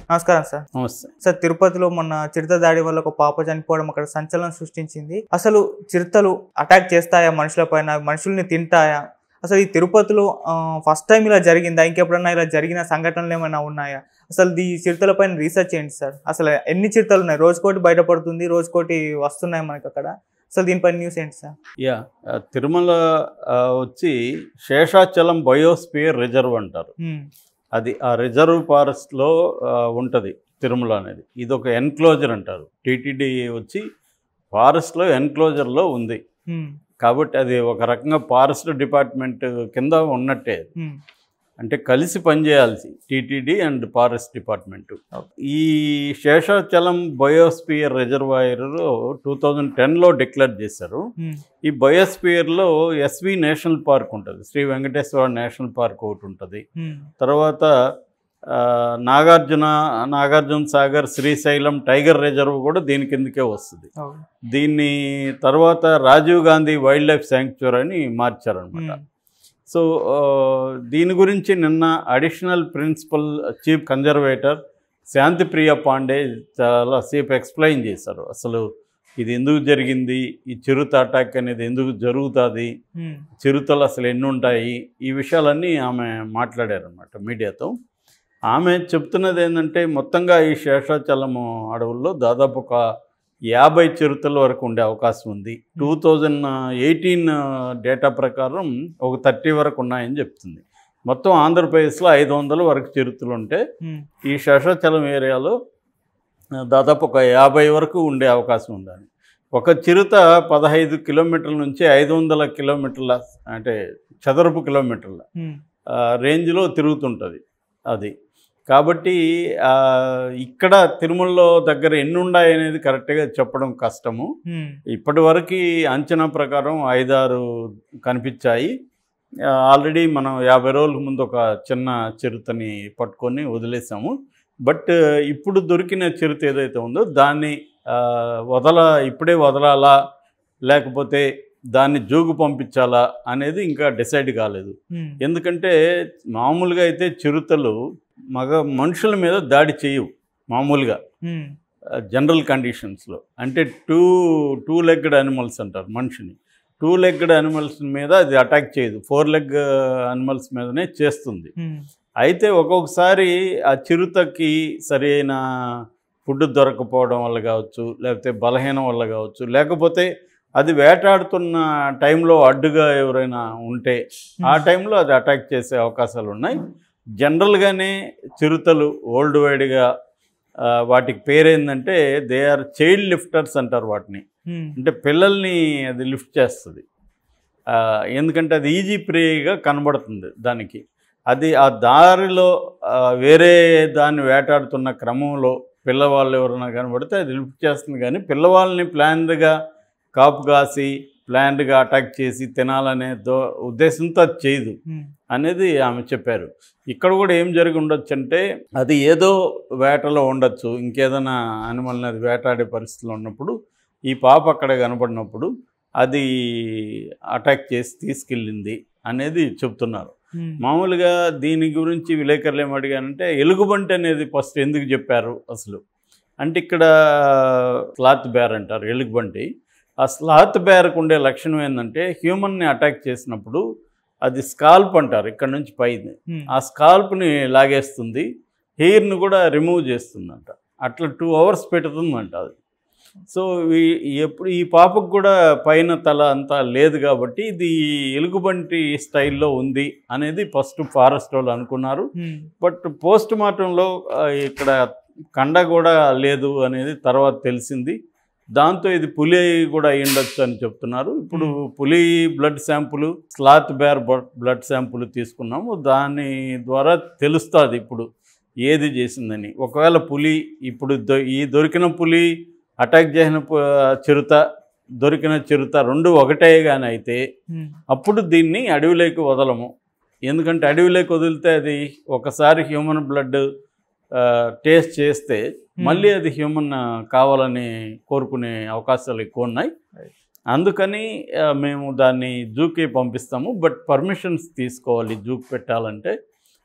నమస్కారం సార్ నమస్తే సార్ తిరుపతిలో మొన్న చిరుత దాడి వల్ల ఒక పాప చనిపోవడం అక్కడ సంచలనం సృష్టించింది అసలు చిరుతలు అటాక్ చేస్తాయా మనుషుల పైన మనుషుల్ని తింటాయా అసలు ఈ తిరుపతిలో ఫస్ట్ టైం ఇలా జరిగిందా ఇంకెప్పుడన్నా ఇలా జరిగిన సంఘటనలు ఏమైనా ఉన్నాయా అసలు ఈ చిరుతల పైన రీసెర్చ్ చేయండి సార్ అసలు ఎన్ని చిరుతలు ఉన్నాయి రోజుకోటి బయటపడుతుంది రోజుకోటి వస్తున్నాయి మనకి అక్కడ అసలు దీనిపైన న్యూస్ ఏంటి సార్ యా ఆ, తిరుమల ఆ, వచ్చి శేషాచలం బయోస్పియర్ రిజర్వ్ అంటారు ఉమ్, అది ఆ రిజర్వ్ ఫారెస్ట్లో ఉంటుంది తిరుమల అనేది ఇది ఒక ఎన్క్లోజర్ అంటారు టీటీడీ వచ్చి ఫారెస్ట్లో ఎన్క్లోజర్లో ఉంది ఉమ్, కాబట్టి అది ఒక రకంగా ఫారెస్ట్ డిపార్ట్మెంట్ కింద ఉన్నట్టే ఉమ్, అంటే కలిసి పనిచేయాల్సి టీటీడీ అండ్ ఫారెస్ట్ డిపార్ట్మెంట్ ఈ Seshachalam biosphere reservoir two thousand టెన్లో డిక్లేర్ చేశారు ఉమ్, ఈ బయోస్పియర్లో ఎస్వి నేషనల్ పార్క్ ఉంటుంది శ్రీ వెంకటేశ్వర నేషనల్ పార్క్ ఒకటి ఉంటుంది ఉమ్, తర్వాత ఆ, నాగార్జున నాగార్జున సాగర్ శ్రీశైలం టైగర్ రిజర్వ్ కూడా దీని కిందకే వస్తుంది అవును. దీన్ని తర్వాత Rajiv Gandhi wildlife sanctuary అని మార్చారనమాట ఉమ్, సో ఆ, దీని గురించి నిన్న additional principal chief conservator Shantipriya Pandey చాలా సేపు ఎక్స్ప్లెయిన్ చేశారు అసలు ఇది ఎందుకు జరిగింది ఈ చిరుత అటాక్ అనేది ఎందుకు జరుగుతుంది ఉమ్, చిరుతలు అసలు ఎన్ని ఉంటాయి ఈ విషయాలన్నీ ఆమె మాట్లాడారనమాట మీడియాతో ఆమె చెప్తున్నది ఏంటంటే మొత్తంగా ఈ శేషాచలము అడవుల్లో దాదాపు ఒక యాభై చిరుతల వరకు ఉండే అవకాశం ఉంది టూ థౌజండ్ ఎయిటీన్ డేటా ప్రకారం ఒక థర్టీ వరకు ఉన్నాయని చెప్తుంది మొత్తం ఆంధ్రప్రదేశ్లో ఐదు వందల వరకు చిరుతలు ఉంటే ఉమ్, ఈ శేషాచలం ఏరియాలో ఆ, దాదాపు ఒక యాభై వరకు ఉండే అవకాశం ఉందని ఒక చిరుత పదహైదు కిలోమీటర్ల నుంచి ఐదు వందల కిలోమీటర్ల అంటే చదరపు కిలోమీటర్ల ఉమ్, ఆ, రేంజ్లో తిరుగుతుంటుంది అది కాబట్టి ఆ, ఇక్కడ తిరుమలలో దగ్గర ఎన్ని ఉన్నాయి అనేది కరెక్ట్గా చెప్పడం కష్టము ఉమ్, ఇప్పటి వరకు అంచనా ప్రకారం ఐదారు కనిపించాయి ఆ, ఆల్రెడీ మనం యాభై రోజుల ముందు ఒక చిన్న చిరుతని పట్టుకొని వదిలేసాము బట్ ఇప్పుడు దొరికిన చిరుత ఏదైతే ఉందో దాన్ని ఆ, వదల ఇప్పుడే వదలాలా లేకపోతే దాన్ని జోగు పంపించాలా అనేది ఇంకా డిసైడ్ కాలేదు ఉమ్, ఎందుకంటే మామూలుగా అయితే చిరుతలు మగ మనుషుల మీద దాడి చేయవు మామూలుగా ఉమ్, జనరల్ కండిషన్స్లో అంటే టూ టూ లెగ్డ్ యానిమల్స్ అంటారు మనిషిని టూ లెగ్డ్ యానిమల్స్ మీద అది అటాక్ చేయదు ఫోర్ లెగ్ యానిమల్స్ మీదనే చేస్తుంది ఉమ్, అయితే ఒక్కొక్కసారి ఆ చిరుతకి సరైన ఫుడ్ దొరకపోవడం వల్ల కావచ్చు లేకపోతే బలహీనం వల్ల కావచ్చు లేకపోతే అది వేటాడుతున్న టైంలో అడ్డుగా ఎవరైనా ఉంటే ఆ టైంలో అది అటాక్ చేసే అవకాశాలు ఉన్నాయి జనరల్గానే చిరుతలు వరల్డ్ వైడ్గా ఆ, వాటికి పేరేందంటే దే ఆర్ చైల్డ్ లిఫ్టర్స్ అంటారు వాటిని ఉమ్, అంటే పిల్లల్ని అది లిఫ్ట్ చేస్తుంది ఆ, ఎందుకంటే అది ఈజీ ప్రేగా కనబడుతుంది దానికి అది ఆ దారిలో ఆ, వేరే దాన్ని వేటాడుతున్న క్రమంలో పిల్లవాళ్ళు ఎవరైనా కనబడితే అది లిఫ్ట్ చేస్తుంది కానీ పిల్లవాళ్ళని ప్లాన్డ్గా కాపు కాసి ప్లాన్డ్గా అటాక్ చేసి తినాలనే దో ఉద్దేశంతో అది చేయదు ఉమ్, అనేది ఆమె చెప్పారు ఇక్కడ కూడా ఏం జరిగి ఉండొచ్చు అంటే అది ఏదో వేటలో ఉండొచ్చు ఇంకేదైనా అనిమల్ని అది వేటాడే పరిస్థితిలో ఉన్నప్పుడు ఈ పాప అక్కడ కనపడినప్పుడు అది అటాక్ చేసి తీసుకెళ్ళింది అనేది చెప్తున్నారు ఉమ్, మామూలుగా దీని గురించి విలేకరులు ఏం అడిగానంటే ఎలుగుబంటి అనేది ఫస్ట్ ఎందుకు చెప్పారు అసలు అంటే ఇక్కడ స్లాత్ బేర్ అంటారు ఎలుగుబంటి ఆ స్లాత్ బేర్కు ఉండే లక్షణం ఏంటంటే హ్యూమన్ని అటాక్ చేసినప్పుడు అది స్కాల్ప్ అంటారు ఇక్కడ నుంచి పైది ఉమ్, ఆ స్కాల్ప్ని లాగేస్తుంది హెయిర్ని కూడా రిమూవ్ చేస్తుందంట అట్లా టూ అవర్స్ పెడుతుందంట అది సో ఈ ఎప్పుడు ఈ పాపకు కూడా పైన తల అంతా లేదు కాబట్టి ఇది ఎలుగుబంటి స్టైల్లో ఉంది అనేది ఫస్ట్ ఫారెస్ట్ వాళ్ళు అనుకున్నారు ఉమ్, బట్ పోస్ట్ మార్టంలో ఆ, ఇక్కడ కండ కూడా లేదు అనేది తర్వాత తెలిసింది దాంతో ఇది పులి కూడా అయి ఉండొచ్చు అని చెప్తున్నారు ఇప్పుడు పులి blood sample sloth bear blood sample తీసుకున్నాము దాని ద్వారా తెలుస్తుంది ఇప్పుడు ఏది చేసిందని ఒకవేళ పులి ఇప్పుడు దొ- ఈ దొరికిన పులి అటాక్ చేసిన పు- చిరుత దొరికిన చిరుత రెండు ఒకటే కానీ అయితే ఉమ్, అప్పుడు దీన్ని అడవిలోకి వదలము ఎందుకంటే అడవిలోకి వదిలితే అది ఒకసారి హ్యూమన్ బ్లడ్ టేస్ట్ చేస్తే మళ్ళీ అది హ్యూమన్ కావాలని కోరుకునే అవకాశాలు ఎక్కువ ఉన్నాయి అందుకని ఆ, మేము దాన్ని జూకి పంపిస్తాము బట్ పర్మిషన్స్ తీసుకోవాలి జూకి పెట్టాలంటే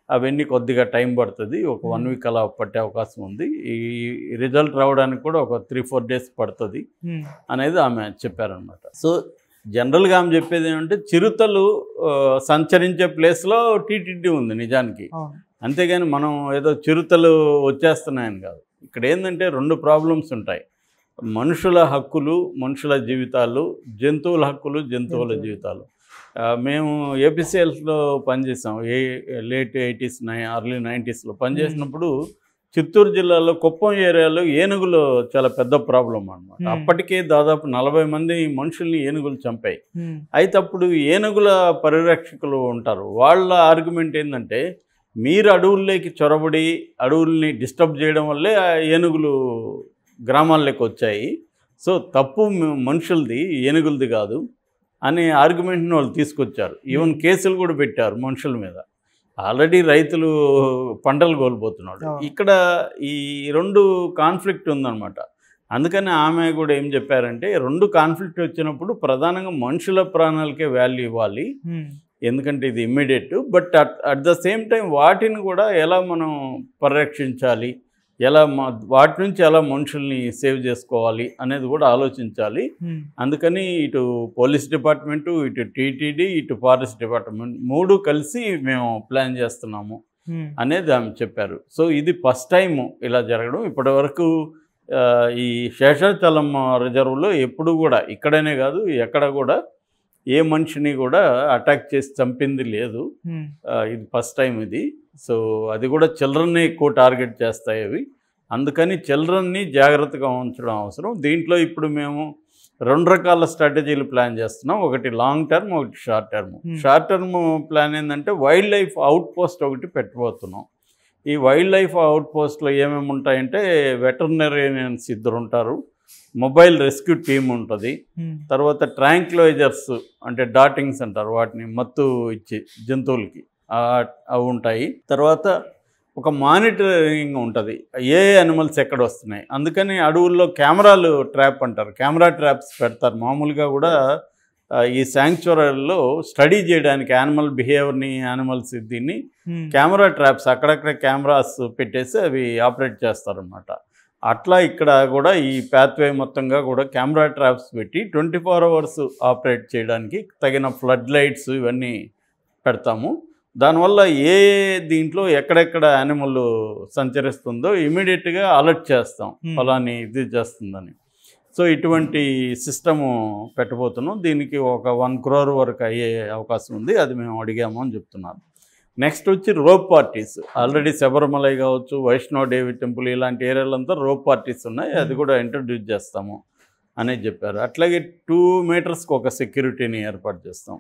అవన్నీ కొద్దిగా టైం పడుతుంది ఒక వన్ Hmm. వీక్ అలా పట్టే అవకాశం ఉంది ఈ రిజల్ట్ రావడానికి కూడా ఒక త్రీ ఫోర్ డేస్ పడుతుంది ఉమ్, అనేది ఆమె చెప్పారనమాట సో జనరల్గా ఆమె చెప్పేది ఏమంటే చిరుతలు ఆ, సంచరించే ప్లేస్లో టీటీడీ ఉంది నిజానికి అవును అంతేగాని మనం ఏదో చిరుతలు వచ్చేస్తున్నాయని కాదు ఇక్కడ ఏంటంటే రెండు ప్రాబ్లమ్స్ ఉంటాయి మనుషుల హక్కులు మనుషుల జీవితాలు జంతువుల హక్కులు జంతువుల జంతువులు. జీవితాలు ఆ, మేము ఏపీసీఎల్స్లో పనిచేసాం ఏ లేట్ ఎయిటీస్ నై అర్లీ నైంటీస్లో పనిచేసినప్పుడు చిత్తూరు జిల్లాలో కుప్పం ఏరియాలో ఏనుగులు చాలా పెద్ద ప్రాబ్లం అనమాట Hmm. అప్పటికే దాదాపు నలభై మంది మనుషుల్ని ఏనుగులు చంపాయి ఉమ్, అయితే అప్పుడు ఏనుగుల పరిరక్షకులు ఉంటారు వాళ్ళ ఆర్గ్యుమెంట్ ఏంటంటే మీరు అడవుల్లోకి చొరబడి అడవుల్ని డిస్టర్బ్ చేయడం వల్లే ఆ ఏనుగులు గ్రామాల్లోకి వచ్చాయి సో తప్పు మ- మనుషులది ఏనుగులది కాదు అనే ఆర్గ్యుమెంట్ని వాళ్ళు తీసుకొచ్చారు ఈవెన్ కేసులు కూడా పెట్టారు మనుషుల మీద ఆల్రెడీ రైతులు పంటలు కోల్పోతున్నాడు అవును. ఇక్కడ ఈ రెండు కాన్ఫ్లిక్ట్ ఉందన్నమాట అందుకని ఆమె కూడా ఏం చెప్పారంటే రెండు కాన్ఫ్లిక్ట్ వచ్చినప్పుడు ప్రధానంగా మనుషుల ప్రాణాలకే వాల్యూ ఇవ్వాలి ఉమ్, ఎందుకంటే ఇది immediate but at at the same time వాటిని కూడా ఎలా మనం పరిరక్షించాలి ఎలా మా వాటి నుంచి ఎలా మనుషుల్ని సేవ్ చేసుకోవాలి అనేది కూడా ఆలోచించాలి ఉమ్, అందుకని ఇటు పోలీస్ డిపార్ట్మెంటు ఇటు టీటీడీ ఇటు ఫారెస్ట్ డిపార్ట్మెంట్ మూడు కలిసి మేము ప్లాన్ చేస్తున్నాము ఉమ్, అనేది ఆమె చెప్పారు సో ఇది ఫస్ట్ టైం ఇలా జరగడం ఇప్పటివరకు ఆ, ఈ శేషాచలం రిజర్వ్లో ఎప్పుడు కూడా ఇక్కడనే కాదు ఎక్కడ కూడా ఏ మనిషిని కూడా అటాక్ చేసి చంపింది లేదు ఉమ్, ఆ, ఇది ఫస్ట్ టైం ఇది సో అది కూడా చిల్డ్రన్ని ఎక్కువ టార్గెట్ చేస్తాయి అవి అందుకని చిల్డ్రన్ని జాగ్రత్తగా ఉంచడం అవసరం దీంట్లో ఇప్పుడు మేము రెండు రకాల స్ట్రాటజీలు ప్లాన్ చేస్తున్నాం ఒకటి లాంగ్ టర్మ్ ఒకటి short term Hmm. Short term plan ఏంటంటే వైల్డ్ లైఫ్ అవుట్ పోస్ట్ ఒకటి పెట్టబోతున్నాం ఈ వైల్డ్ లైఫ్ అవుట్ పోస్ట్లో ఏమేమి ఉంటాయంటే వెటర్నరీనియన్స్ ఇద్దరు ఉంటారు మొబైల్ రెస్క్యూ టీమ్ ఉంటుంది ఉమ్, తర్వాత ట్రాంక్లైజర్స్ అంటే డాటింగ్స్ అంటారు వాటిని మత్తు ఇచ్చి జంతువులకి ఆ- అవి ఉంటాయి తర్వాత ఒక మానిటరింగ్ ఉంటుంది ఏ అనిమల్స్ ఎక్కడ వస్తున్నాయి అందుకని అడవుల్లో కెమెరాలు ట్రాప్ అంటారు కెమెరా ట్రాప్స్ పెడతారు మామూలుగా కూడా ఆ, ఈ శాంక్చురీలో స్టడీ చేయడానికి యానిమల్ బిహేవియర్ని యానిమల్స్ దీన్ని ఉమ్, కెమెరా ట్రాప్స్ అక్కడక్కడ కెమెరాస్ పెట్టేసి అవి ఆపరేట్ చేస్తారనమాట అట్లా ఇక్కడ కూడా ఈ ప్యాత్వే మొత్తంగా కూడా కెమెరా ట్రాప్స్ పెట్టి ట్వంటీ ఫోర్ అవర్స్ ఆపరేట్ చేయడానికి తగిన ఫ్లడ్ లైట్స్ ఇవన్నీ పెడతాము దానివల్ల ఏ దీంట్లో ఎక్కడెక్కడ యానిమల్ సంచరిస్తుందో ఇమీడియట్గా అలర్ట్ చేస్తాం Hmm. ఫలాని ఇది చేస్తుందని సో ఇటువంటి సిస్టము పెట్టబోతున్నాం దీనికి ఒక వన్ క్రోర్ వరకు అయ్యే అవకాశం ఉంది అది మేము అడిగాము అని చెప్తున్నారు నెక్స్ట్ వచ్చి రోప్ పార్టీస్ ఆల్రెడీ శబరిమలై కావచ్చు వైష్ణవ దేవి టెంపుల్ ఇలాంటి ఏరియాలంతా రోప్ పార్టీస్ ఉన్నాయి అది కూడా ఇంట్రడ్యూస్ చేస్తాము అనేది చెప్పారు అట్లాగే టూ మీటర్స్కి ఒక సెక్యూరిటీని ఏర్పాటు చేస్తాం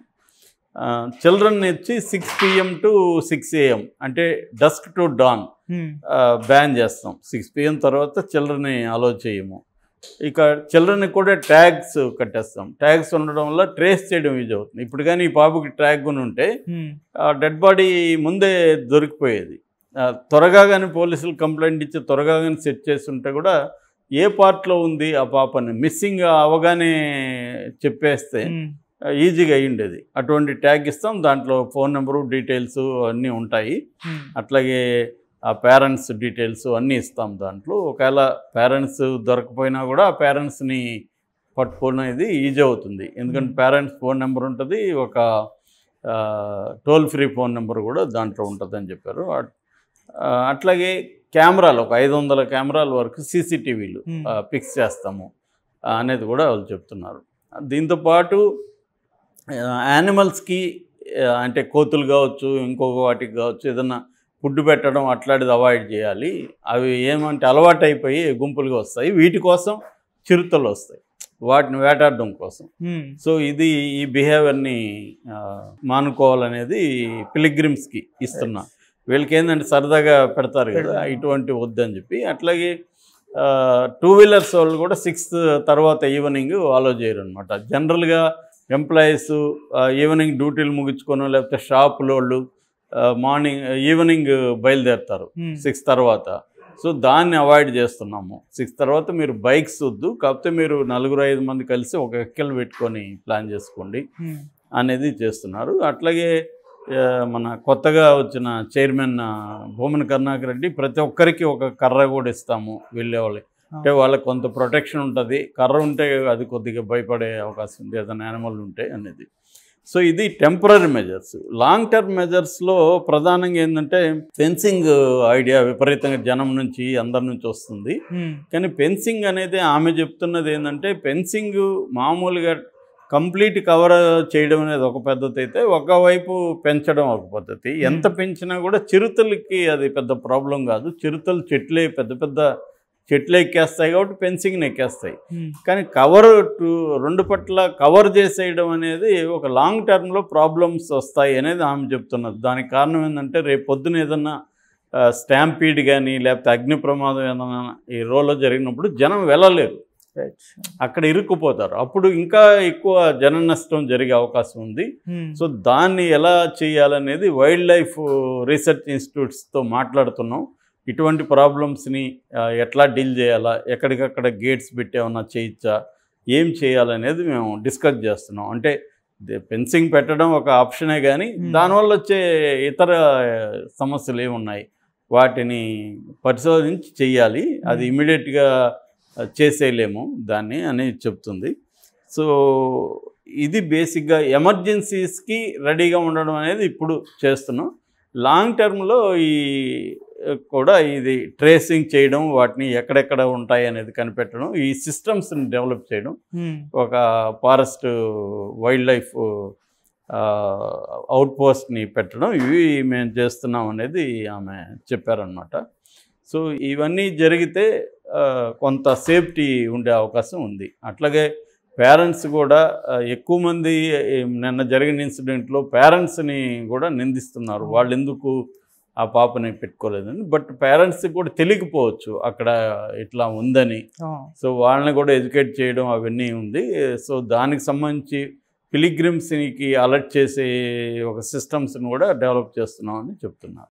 చిల్డ్రన్ వచ్చి six PM to six AM అంటే డస్క్ టు డాన్ ఉమ్, బ్యాన్ చేస్తాం సిక్స్ పిఎం తర్వాత చిల్డ్రన్ని అలో చేయము ఇక చిల్డ్రన్కి కూడా ట్యాగ్స్ కట్టేస్తాం ట్యాగ్స్ ఉండడం వల్ల ట్రేస్ చేయడం యూజ్ అవుతుంది ఇప్పుడు కానీ ఈ పాపకి ట్యాగ్ కొని ఉంటే ఉమ్, ఆ డెడ్ బాడీ ముందే దొరికిపోయేది ఆ, త్వరగా కానీ పోలీసులు కంప్లైంట్ ఇచ్చి త్వరగా కానీ సెట్ చేసి ఉంటే కూడా ఏ పార్ట్లో ఉంది ఆ పాపని మిస్సింగ్ అవగానే చెప్పేస్తే ఉమ్, ఈజీగా అయ్యిండేది అటువంటి ట్యాగ్ ఇస్తాం దాంట్లో ఫోన్ నెంబరు డీటెయిల్స్ అన్నీ ఉంటాయి ఉమ్, అట్లాగే ఆ పేరెంట్స్ డీటెయిల్స్ అన్నీ ఇస్తాం దాంట్లో ఒకవేళ పేరెంట్స్ దొరకపోయినా కూడా ఆ పేరెంట్స్ని పట్టుకునేది ఈజీ అవుతుంది ఎందుకంటే పేరెంట్స్ ఫోన్ నెంబర్ ఉంటుంది ఒక టోల్ ఫ్రీ ఫోన్ నెంబర్ కూడా దాంట్లో ఉంటుందని చెప్పారు అట్- ఆ, అట్లాగే కెమెరాలు ఒక ఐదు వందల కెమెరాల వరకు సీసీటీవీలు Hmm. ఫిక్స్ చేస్తాము ఆ, అనేది కూడా వాళ్ళు చెప్తున్నారు దీంతోపాటు యానిమల్స్కి అంటే కోతులు కావచ్చు ఇంకొక వాటికి కావచ్చు ఏదన్నా ఫుడ్ పెట్టడం అట్లాంటిది అవాయిడ్ చేయాలి అవి ఏమంటే అలవాటు అయిపోయి గుంపులుగా వస్తాయి వీటి కోసం చిరుతలు వస్తాయి వాటిని వేటాడడం కోసం ఉమ్, సో ఇది ఈ బిహేవియర్ని ఆ, మానుకోవాలనేది పిలిగ్రిమ్స్కి ఇస్తున్నా వీళ్ళకి ఏంటంటే సరదాగా పెడతారు కదా పెడతారు. ఇటువంటి వద్దని చెప్పి అట్లాగే టూ వీలర్స్ వాళ్ళు కూడా సిక్స్త్ తర్వాత ఈవినింగ్ అలో చేయరు అనమాట జనరల్గా ఎంప్లాయీస్ ఈవినింగ్ డ్యూటీలు ముగించుకొని లేకపోతే షాపుల వాళ్ళు మార్నింగ్ ఈవినింగ్ బయలుదేరుతారు ఉమ్, సిక్స్ తర్వాత సో దాన్ని అవాయిడ్ చేస్తున్నాము సిక్స్ తర్వాత మీరు బైక్స్ వద్దు కాకపోతే మీరు నలుగురు ఐదు మంది కలిసి ఒక ఎక్కలు పెట్టుకొని ప్లాన్ చేసుకోండి ఉమ్, అనేది చేస్తున్నారు అట్లాగే ఆ, మన కొత్తగా వచ్చిన చైర్మన్ ఆ, భూమన కరుణాకర్ రెడ్డి ప్రతి ఒక్కరికి ఒక కర్ర కూడా ఇస్తాము వెళ్ళే వాళ్ళకి అంటే వాళ్ళకి కొంత ప్రొటెక్షన్ ఉంటుంది కర్ర ఉంటే అది కొద్దిగా భయపడే అవకాశం ఉంది ఏదైనా యానిమల్ ఉంటే అనేది సో ఇది టెంపరీ మెజర్స్ లాంగ్ టర్మ్ మెజర్స్లో ప్రధానంగా ఏంటంటే ఫెన్సింగ్ ఐడియా విపరీతంగా జనం నుంచి అందరి నుంచి వస్తుంది ఉమ్, కానీ ఫెన్సింగ్ అనేది ఆమె చెప్తున్నది ఏంటంటే ఫెన్సింగ్ మామూలుగా కంప్లీట్ కవర్ చేయడం అనేది ఒక పద్ధతి అయితే ఒకవైపు పెంచడం ఒక పద్ధతి ఎంత పెంచినా కూడా చిరుతలకి అది పెద్ద ప్రాబ్లం కాదు చిరుతలు చెట్లే పెద్ద పెద్ద చెట్లు ఎక్కేస్తాయి కాబట్టి ఫెన్సింగ్ని ఎక్కేస్తాయి ఉమ్, కానీ కవర్ టు రెండు పట్ల కవర్ చేసేయడం అనేది ఒక లాంగ్ టర్మ్లో ప్రాబ్లమ్స్ వస్తాయి అనేది ఆమె చెప్తున్నది దానికి కారణం ఏంటంటే రేపు పొద్దున ఏదన్నా స్టాంపీడ్ కానీ లేకపోతే అగ్ని ప్రమాదం ఏదైనా ఈ రోల్లో జరిగినప్పుడు జనం వెళ్ళలేరు రైట్ అక్కడ ఇరుక్కుపోతారు అప్పుడు ఇంకా ఎక్కువ జన నష్టం జరిగే అవకాశం ఉంది ఉమ్, సో దాన్ని ఎలా చేయాలనేది వైల్డ్ లైఫ్ రీసెర్చ్ ఇన్స్టిట్యూట్స్తో మాట్లాడుతున్నాం ఇటువంటి ప్రాబ్లమ్స్ని ఎట్లా డీల్ చేయాలా ఎక్కడికక్కడ గేట్స్ పెట్టి ఏమన్నా చేయొచ్చా ఏం చేయాలనేది మేము డిస్కస్ చేస్తున్నాం అంటే ఫెన్సింగ్ పెట్టడం ఒక ఆప్షనే కానీ Hmm. దానివల్ల వచ్చే ఇతర సమస్యలు ఏమున్నాయి వాటిని పరిశోధించి చెయ్యాలి అది Hmm. ఇమీడియట్గా చేసేయలేము దాన్ని అని చెప్తుంది సో ఇది బేసిక్గా ఎమర్జెన్సీస్కి రెడీగా ఉండడం అనేది ఇప్పుడు చేస్తున్నాం లాంగ్ టర్మ్లో ఈ కూడా ఇది ట్రేసింగ్ చేయడం వాటిని ఎక్కడెక్కడ ఉంటాయి అనేది కనిపెట్టడం ఈ సిస్టమ్స్ని డెవలప్ చేయడం ఉమ్, ఒక ఫారెస్ట్ వైల్డ్ లైఫ్ అవుట్ పోస్ట్ని పెట్టడం ఇవి మేము చేస్తున్నాం అనేది ఆమె చెప్పారనమాట సో ఇవన్నీ జరిగితే ఆ, కొంత సేఫ్టీ ఉండే అవకాశం ఉంది అట్లాగే పేరెంట్స్ కూడా ఆ, ఎక్కువ మంది ఈ నిన్న జరిగిన ఇన్సిడెంట్లో పేరెంట్స్ని కూడా నిందిస్తున్నారు వాళ్ళు ఎందుకు ఆ పాపని పెట్టుకోలేదని బట్ పేరెంట్స్కి కూడా తెలియకపోవచ్చు అక్కడ ఇట్లా ఉందని ఆ, సో వాళ్ళని కూడా ఎడ్యుకేట్ చేయడం అవన్నీ ఉంది సో దానికి సంబంధించి పిలిగ్రిమ్స్కి అలర్ట్ చేసే ఒక సిస్టమ్స్ని కూడా డెవలప్ చేస్తున్నామని చెప్తున్నారు